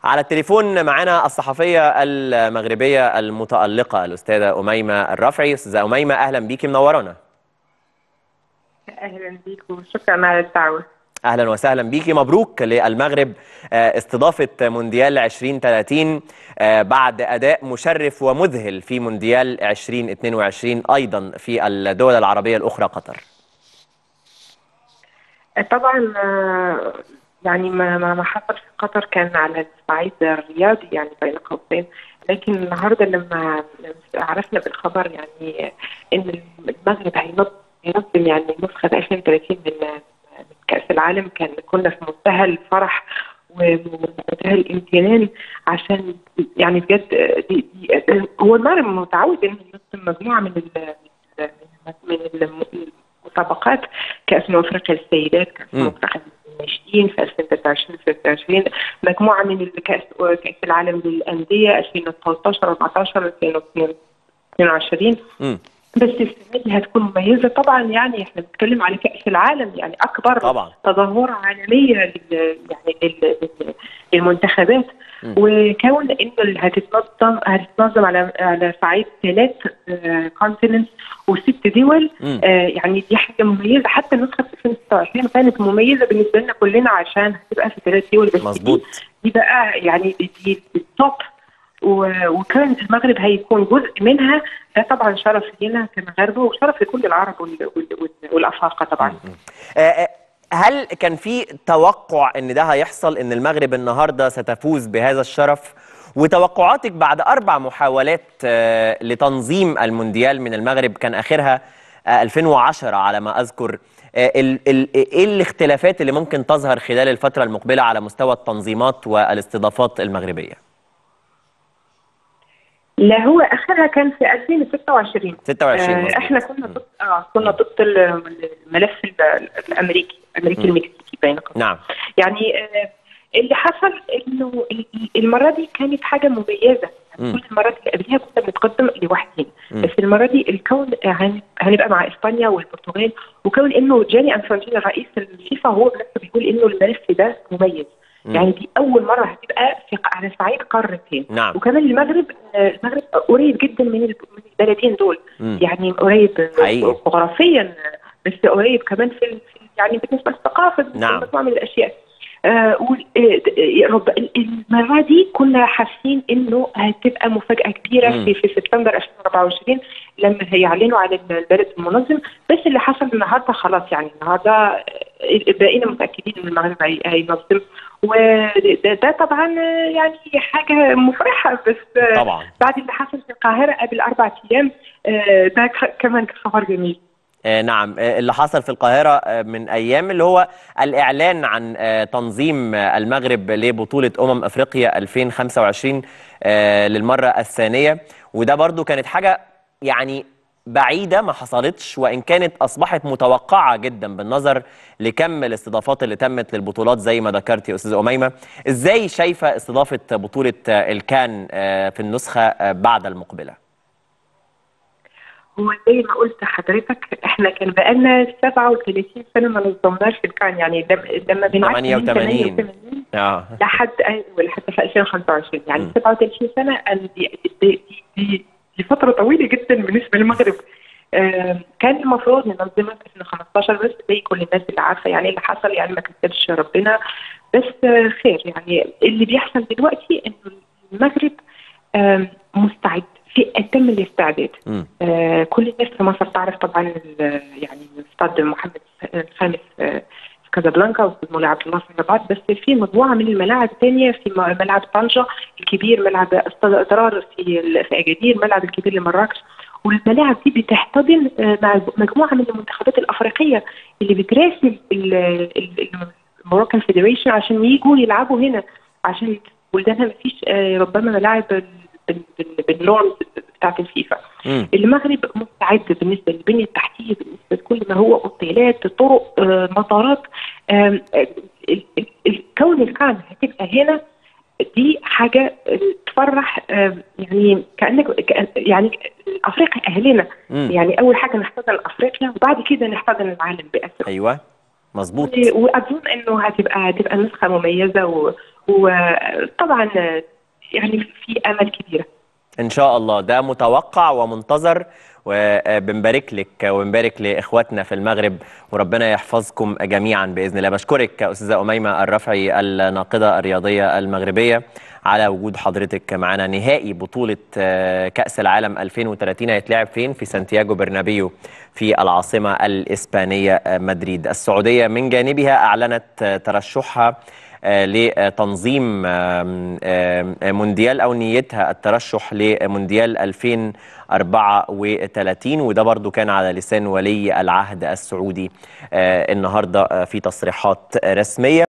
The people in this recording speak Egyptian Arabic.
على التليفون معانا الصحفية المغربية المتألقة الأستاذة أميمة الرفعي أستاذة أميمة أهلا بيكي منورانا اهلا بيك وشكرا على الدعوه أهلا وسهلا بيكي مبروك للمغرب آه، استضافة مونديال 2030 آه، بعد أداء مشرف ومذهل في مونديال 2022 أيضا في الدول العربية الأخرى قطر طبعا آه، يعني ما ما ما حصل في قطر كان على الصعيد الرياضي يعني بين قوسين لكن النهارده لما لما عرفنا بالخبر يعني ان المغرب هينظم هينظم يعني نسخه 2030 من من كاس العالم كان كنا في منتهى الفرح ومنتهى الامتنان عشان يعني بجد دي دي هو المغرب متعود انه ينظم مجموعه من ال من المسابقات كاس أمم افريقيا للسيدات كاس مم. افريقيا للناشئين في 2023 2023 مجموعه من الكاس كاس العالم للانديه 2013 14 2022 مم. بس السنه دي هتكون مميزه طبعا يعني احنا بنتكلم على كاس العالم يعني اكبر طبعا تظاهره عالميه لل يعني لل- لل- للمنتخبات مم. وكون انه اللي هتتنظم هتتنظم على على صعيد ثلاث كونتيننت وست دول مم. آه، يعني دي حاجه مميزه حتى نسخه 2026 كانت مميزه بالنسبه لنا كلنا عشان هتبقى في ثلاث دول بس مظبوط دي, دي بقى يعني دي, دي التوب و- وكان المغرب هيكون جزء منها ده طبعا شرف لنا كمغاربه وشرف لكل العرب وال- وال- وال- والافارقه طبعا آه، آه، هل كان في توقع ان ده هيحصل ان المغرب النهارده ستفوز بهذا الشرف وتوقعاتك بعد اربع محاولات آه، لتنظيم المونديال من المغرب كان اخرها آه، 2010 على ما اذكر آه، ال- ال- ايه الاختلافات اللي ممكن تظهر خلال الفتره المقبله على مستوى التنظيمات والاستضافات المغربيه 'لا هو اخرها كان في 2026 26 آه، مظبوط. احنا كنا ضد اه كنا ضد ال- الملف ال- الامريكي الامريكي مم. المكسيكي بينكم نعم يعني آه، اللي حصل انه ال- المره دي كانت حاجه مميزه مم. كل المرات اللي قبلها كنا بنتقدم لوحدين مم. بس المره دي الكون آه، هن- هنبقى مع اسبانيا والبرتغال وكون انه جاني انفانتينو رئيس الفيفا هو بنفسه بيقول انه الملف ده مميز مم. يعني دي اول مره هتبقى في على صعيد قارتين نعم وكمان المغرب آه، المغرب قريب جدا من الب- من البلدين دول مم. يعني قريب حقيقي. جغرافيا آه، بس قريب كمان في ال- في- يعني بالنسبه للثقافه بالنسبة نعم. لمجموعه من الاشياء آه وال- آه، آه، رب- ال- المره دي كنا حاسين انه هتبقى مفاجاه كبيره مم. في في سبتمبر 2024 لما هيعلنوا على البلد المنظم بس اللي حصل النهارده خلاص يعني النهارده آه، بقينا متاكدين ان المغرب هي- هينظم وده ده طبعا آه، يعني حاجه مفرحه بس آه، طبعا بعد اللي حصل في القاهره قبل اربع ايام آه، ده ك- كمان خبر جميل آه، نعم آه، اللي حصل في القاهرة آه، من أيام اللي هو الإعلان عن آه، تنظيم آه، المغرب لبطولة أمم أفريقيا 2025 آه، للمرة الثانية وده برضو كانت حاجة يعني بعيدة ما حصلتش وإن كانت أصبحت متوقعة جدا بالنظر لكم الاستضافات اللي تمت للبطولات زي ما ذكرت يا أستاذة أميمة إزاي شايفة استضافة بطولة آه، الكان آه، في النسخة آه، بعد المقبلة؟ هو زي ما قلت لحضرتك احنا كان بقالنا 37 سنه ما نظمناش في الكان يعني لم- لما بنعدي من 88. 88 آه. لحد لحد في 2025 يعني مم. 37 سنه ال- دي, دي, دي, دي فتره طويله جدا بالنسبه للمغرب آم، كان المفروض ننظمها في 2015 بس زي كل الناس اللي عارفه يعني اللي حصل يعني ما كتبش ربنا بس آه، خير يعني اللي بيحصل دلوقتي انه المغرب آم، مستعد في اتم الاستعداد مم. آه، كل الناس في مصر تعرف طبعا ال- يعني استاد محمد الخامس آه، في كازابلانكا واستاد مولى عبد الله في الرباط بس في مجموعه من الملاعب الثانيه في م- ملعب طنجه الكبير ملعب استاد اضرار في ال- في اجادير الملعب الكبير لمراكش والملاعب دي بتحتضن آه، مع مجموعه من المنتخبات الافريقيه اللي بتراسل الموروكان فيدريشن عشان يجوا يلعبوا هنا عشان بلدانها ما فيش ربما ملاعب بال- بال- بالنورمز بتاعت الفيفا مم. المغرب مستعد بالنسبه للبنيه التحتيه بالنسبه لكل ما هو اوتيلات طرق آه، مطارات آم، آه، ال- ال- ال- كون الكان هتبقى هنا دي حاجه آه، تفرح آه، يعني كانك كأن يعني افريقيا اهلنا مم. يعني اول حاجه نحتضن افريقيا وبعد كده نحتضن العالم باسره أيوه مظبوط واظن انه هتبقى هتبقى نسخه مميزه و... وطبعا يعني في امل كبير ان شاء الله ده متوقع ومنتظر وبنبارك لك ونبارك لاخواتنا في المغرب وربنا يحفظكم جميعا باذن الله بشكرك استاذه اميمه الرفعي الناقده الرياضيه المغربيه على وجود حضرتك معنا نهائي بطوله كاس العالم 2030 هيتلعب فين في سانتياغو برنابيو في العاصمه الاسبانيه مدريد السعوديه من جانبها اعلنت ترشحها لتنظيم مونديال او نيتها الترشح لمونديال 2034 وده برضو كان على لسان ولي العهد السعودي النهارده في تصريحات رسميه